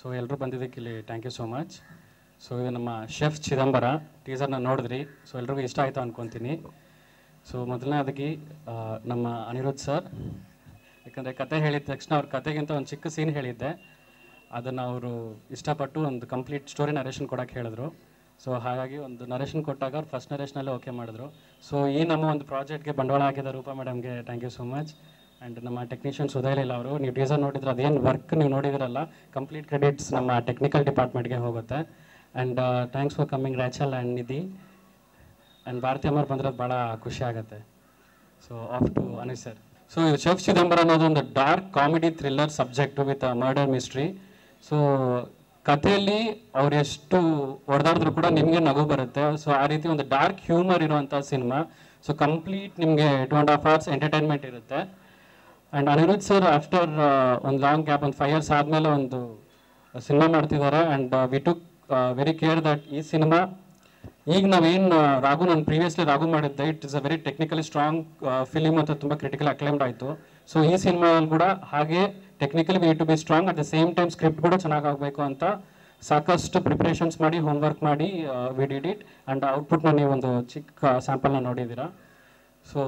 so ಎಲ್ಲರೂ ಬಂದಿದ್ದಕ್ಕೆ ಇಲ್ಲಿ thank you so much so ಇದು ನಮ್ಮ ಶೆಫ್ ಚಿದಂಬರ ಟೀಸರ್ನ ನೋಡಿದ್ರಿ ಸೊ ಎಲ್ರಿಗೂ ಇಷ್ಟ ಆಯಿತು ಅನ್ಕೊತೀನಿ ಸೊ ಮೊದಲನೇದಾಗಿ ಆ, ನಮ್ಮ ಅನಿರುದ್ಧ್ ಸರ್ ಯಾಕಂದರೆ ಕತೆ ಹೇಳಿದ ತಕ್ಷಣ ಅವ್ರ ಕತೆಗಿಂತ ಒಂದು ಚಿಕ್ಕ ಸೀನ್ ಹೇಳಿದ್ದೆ ಅದನ್ನು ಅವರು ಇಷ್ಟಪಟ್ಟು ಒಂದು ಕಂಪ್ಲೀಟ್ ಸ್ಟೋರಿ ನರೇಷನ್ ಕೊಡೋಕೆ ಹೇಳಿದ್ರು ಸೊ ಹಾಗಾಗಿ ಒಂದು ನರೇಷನ್ ಕೊಟ್ಟಾಗ ಅವ್ರು ಫಸ್ಟ್ ನರೇಷನಲ್ಲೇ ಓಕೆ ಮಾಡಿದ್ರು ಸೊ ಈ ನಮ್ಮ ಒಂದು ಪ್ರಾಜೆಕ್ಟ್ಗೆ ಬಂಡವಾಳ ಹಾಕಿದ ರೂಪಾ ಮೇಡಮ್ಗೆ thank you so much and ನಮ್ಮ ಟೆಕ್ನಿಷಿಯನ್ ಸುಧೈಲಿಲ್ಲ ಅವರು ನೀವು ಟೀಸರ್ ನೋಡಿದ್ರೆ ಅದೇನು ವರ್ಕ್ ನೀವು ನೋಡಿದಿರಲ್ಲ ಕಂಪ್ಲೀಟ್ ಕ್ರೆಡಿಟ್ಸ್ ನಮ್ಮ ಟೆಕ್ನಿಕಲ್ ಡಿಪಾರ್ಟ್ಮೆಂಟ್ಗೆ ಹೋಗುತ್ತೆ and thanks for coming Rachel and Nidhi and Bharathi Amar ಬಂದಿರೋದು ಭಾಳ ಖುಷಿ ಆಗುತ್ತೆ so off to Anis sir so ಇದು ಶೆಫ್ ಚಿದಂಬರ ಅನ್ನೋದು ಒಂದು dark comedy thriller subject with murder mystery so ಕಥೆಯಲ್ಲಿ ಅವ್ರು ಎಷ್ಟು ಹೊಡೆದಾಡಿದ್ರು ಕೂಡ ನಿಮಗೆ ನಗು ಬರುತ್ತೆ ಸೊ ಆ ರೀತಿ ಒಂದು ಡಾರ್ಕ್ ಹ್ಯೂಮರ್ ಇರುವಂಥ ಸಿನಿಮಾ ಸೊ ಕಂಪ್ಲೀಟ್ ನಿಮಗೆ two and half hours entertainment ಇರುತ್ತೆ ಆ್ಯಂಡ್ ಅನಿರುದ್ಧ್ ಸರ್ ಆಫ್ಟರ್ ಒಂದು ಲಾಂಗ್ ಗ್ಯಾಪ್ ಒಂದು ಫೈವ್ ಇಯರ್ಸ್ ಆದಮೇಲೆ ಒಂದು ಸಿನಿಮಾ ಮಾಡ್ತಿದ್ದಾರೆ and we took very care that ಈ ಸಿನಿಮಾ ಈಗ ನಾವೇನು ರಾಘು ನಾನು ಪ್ರೀವಿಯಸ್ಲಿ ರಾಘು ಮಾಡಿದ್ದೆ it is a very technically strong film ಅಂತ ತುಂಬ ಕ್ರಿಟಿಕಲ್ ಅಕ್ಲೈಮ್ಡ್ ಆಯಿತು ಸೊ ಈ ಸಿನಿಮಾದಲ್ಲಿ ಕೂಡ ಹಾಗೆ technically we to be strong at the same time script ಕೂಡ ಚೆನ್ನಾಗಿ ಆಗಬೇಕು ಅಂತ ಸಾಕಷ್ಟು ಪ್ರಿಪ್ರೇಷನ್ಸ್ ಮಾಡಿ ಹೋಮ್ವರ್ಕ್ ಮಾಡಿ ವಿ ಡಿಡ್ ಇಟ್ ಆ್ಯಂಡ್ ಔಟ್ಪುಟ್ನ ನೀವು ಒಂದು ಚಿಕ್ಕ ಸ್ಯಾಂಪಲ್ನ ನೋಡಿದ್ದೀರಾ ಸೊ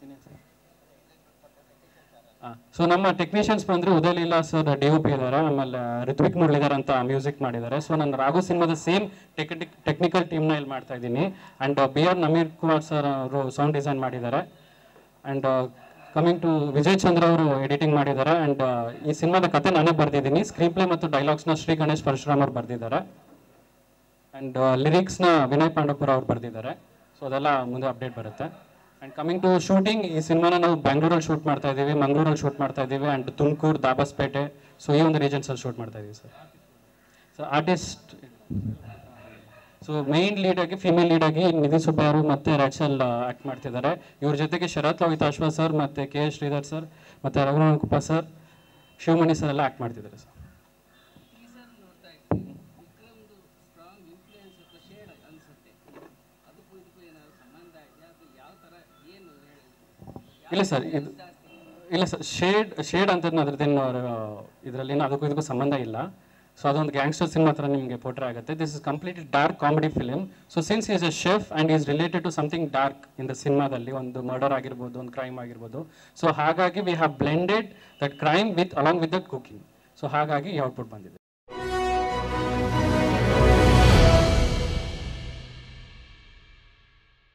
ಸೊ ನಮ್ಮ ಟೆಕ್ನಿಷಿಯನ್ಸ್ ಬಂದ್ರೆ Uday Leela sir D O P ಇದ್ದಾರೆ ಆಮೇಲೆ ಋತ್ವಿಕ್ ಮುರಳೀಧರ್ ಅಂತ ಮ್ಯೂಸಿಕ್ ಮಾಡಿದ್ದಾರೆ ಸೊ ನಾನು ರಾಘು ಸಿನಿಮಾದ ಸೇಮ್ ಟೆಕ್ನಿಕಲ್ ಟೀಮ್ನ ಇಲ್ಲಿ ಮಾಡ್ತಾ ಇದ್ದೀನಿ and B R Nameer Kumar sir ಅವರು ಸೌಂಡ್ ಡಿಸೈನ್ ಮಾಡಿದ್ದಾರೆ and coming to Vijay Chandra ಅವರು ಎಡಿಟಿಂಗ್ ಮಾಡಿದ್ದಾರೆ ಆ್ಯಂಡ್ ಈ ಸಿನಿಮಾದ ಕತೆ ನಾನೇ ಬರೆದಿದ್ದೀನಿ ಸ್ಕ್ರೀನ್ ಪ್ಲೇ ಮತ್ತು ಡೈಲಾಗ್ಸ್ನ ಶ್ರೀ ಗಣೇಶ್ ಪರಶುರಾಮ್ ಅವ್ರು ಬರೆದಿದ್ದಾರೆ ಆ್ಯಂಡ್ ಲಿರಿಕ್ಸ್ನ ವಿನಯ್ ಪಾಂಡವಪುರ ಅವ್ರು ಬರೆದಿದ್ದಾರೆ ಸೊ ಅದೆಲ್ಲ ಮುಂದೆ ಅಪ್ಡೇಟ್ ಬರುತ್ತೆ ಆ್ಯಂಡ್ ಕಮಿಂಗ್ ಟು ಶೂಟಿಂಗ್ ಈ ಸಿನಿಮಾನ ನಾವು ಬ್ಯಾಂಗ್ಳೂರಲ್ಲಿ ಶೂಟ್ ಮಾಡ್ತಾ ಇದ್ದೀವಿ ಮಂಗಳೂರಲ್ಲಿ ಶೂಟ್ ಮಾಡ್ತಾ ಇದ್ದೀವಿ ಆ್ಯಂಡ್ ತುಮಕೂರು ದಾಬಸ್ಪೇಟೆ ಸೊ ಈ ಒಂದು ರೀಜನ್ಸಲ್ಲಿ ಶೂಟ್ ಮಾಡ್ತಾ ಇದ್ದೀವಿ sir so artist so main lead ಆಗಿ ಫಿಮೇಲ್ ಲೀಡ್ ಆಗಿ ನಿಧಿ ಸುಬ್ಬಾರು ಮತ್ತೆ ರಾಚಲ್ ಆಕ್ಟ್ ಮಾಡ್ತಿದ್ದಾರೆ ಇವ್ರ ಜೊತೆಗೆ ಶರತ್ ಲೋಹಿತ್ ಅಶ್ವ ಸರ್ ಮತ್ತೆ ಕೆ ಎಸ್ ಶ್ರೀಧರ್ ಸರ್ ಮತ್ತೆ ರಘುನಾಥ್ ಕುಪ್ಪ ಸರ್ ಶಿವಮಣಿ ಸರ್ ಎಲ್ಲ ಆಕ್ಟ್ ಮಾಡ್ತಿದ್ದಾರೆ ಸರ್ ಟೀಸರ್ ನೋಡ್ತಾ ಇದ್ದೀನಿ ವಿಕ್ರಮ್ದು ಸ್ಟ್ರಾಂಗ್ ಇನ್ಫ್ಲೂಯೆನ್ಸ್ ಅಥವಾ ಶೇಡ್ ಅನಿಸುತ್ತೆ ಅದಕ್ಕೂ ಇದಕ್ಕೂ ಏನಾದ್ರು ಸಂಬಂಧ ಇದೆಯಾ ಅದು ಯಾವ ಥರ ಏನು ಹೇಳಿ ಇಲ್ಲ ಸರ್ ಇದು ಇಲ್ಲ ಸರ್ ಶೇಡ್ ಶೇಡ್ ಅಂತ ಅದ್ರದ್ದೇನು ಇದರಲ್ಲಿ ಅದಕ್ಕೂ ಇದಕ್ಕೂ ಸಂಬಂಧ ಇಲ್ಲ ಸೊ ಅದೊಂದು ಗ್ಯಾಂಗ್ಸ್ಟರ್ ಸಿನಿಮಾ ಥರ ನಿಮಗೆ ಪೋಟ್ರೆ ಆಗುತ್ತೆ this is completely dark comedy film so since is a chef and is related to something dark in the ಸಿನಿಮಾದಲ್ಲಿ ಒಂದು ಮರ್ಡರ್ ಆಗಿರ್ಬೋದು ಒಂದು ಕ್ರೈಮ್ ಆಗಿರ್ಬೋದು ಸೊ ಹಾಗಾಗಿ we have blended that crime with along with that cooking so ಹಾಗಾಗಿ ಈ output ಬಂದಿದೆ